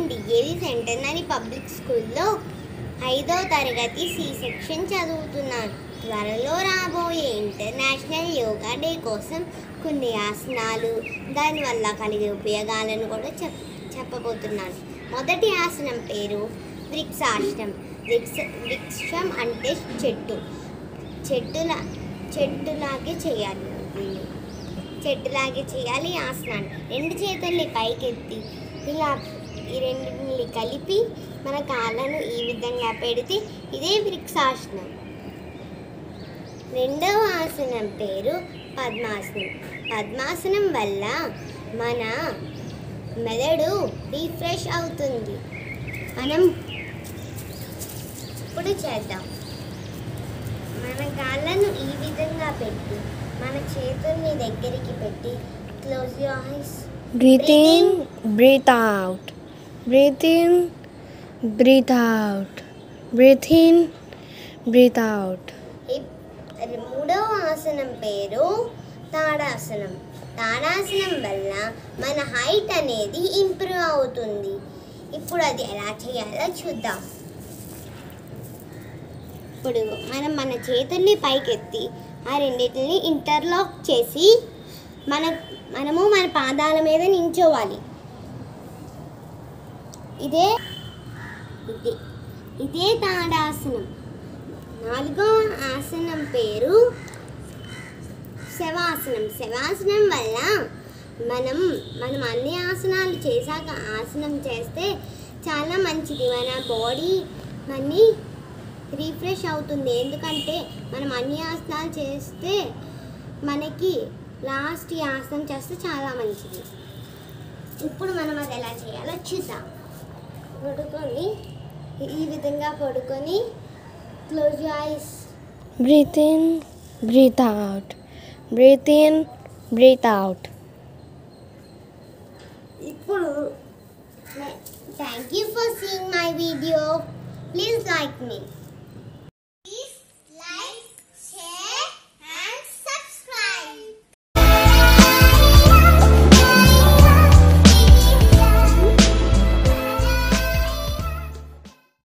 DAV centenary public స్కూల్లో ఐదో తరగతి సి సెక్షన్ చదువుతున్నాను త్వరలో రాబోయే ఇంటర్నేషనల్ యోగా డే కోసం కొన్ని ఆసనాలు దానివల్ల కలిగే ఉపయోగాలను కూడా చెప్ చెప్పబోతున్నాను మొదటి ఆసనం పేరు వృక్షాసనం వృక్ష వృక్షం అంటే చెట్టు చెట్టులా చెట్టులాగే చేయాలి దీన్ని చెట్టులాగే చేయాలి ఈ ఆసనాన్ని రెండు చేతుల్ని పైకెత్తి ఇలా ఈ రెండింటిని కలిపి మన కాళ్ళను ఈ విధంగా పెడితే ఇదే వృక్షాసనం రెండవ ఆసనం పేరు పద్మాసనం పద్మాసనం వల్ల మన మెదడు రీఫ్రెష్ అవుతుంది మనం ఇప్పుడు చేద్దాం మన కాళ్ళను ఈ విధంగా పెట్టి మన చేతుల్ని దగ్గరికి పెట్టి close your eyes Breathe in, breathe out. Breathe in, breathe out. Breathe in, breathe out. మూడవ ఆసనం పేరు తాడాసనం తాడాసనం వల్ల మన హైట్ అనేది ఇంప్రూవ్ అవుతుంది ఇప్పుడు అది ఎలా చేయాలో చూద్దాం ఇప్పుడు మనం మన చేతుల్ని పైకెత్తి ఆ రెండింటిని ఇంటర్లాక్ చేసి మన మనము మన పాదాల మీద నించోవాలి ఇదే ఇదే ఇదే తాడాసనం నాలుగో ఆసనం పేరు శవాసనం శవాసనం వల్ల మనం మనం అన్ని ఆసనాలు చేశాక ఆసనం చేస్తే చాలా మంచిది మన బాడీ మనీ రీఫ్రెష్ అవుతుంది ఎందుకంటే మనం అన్ని ఆసనాలు చేస్తే మనకి లాస్ట్ ఈ ఆసనం చేస్తే చాలా మంచిది ఇప్పుడు మనం అది ఎలా చేయాలో చూద్దాం పడుకొని ఈ విధంగా పడుకొని close eyes Breathe in, breathe out. Breathe in, breathe out. ఇప్పుడు thank you for seeing my video please like me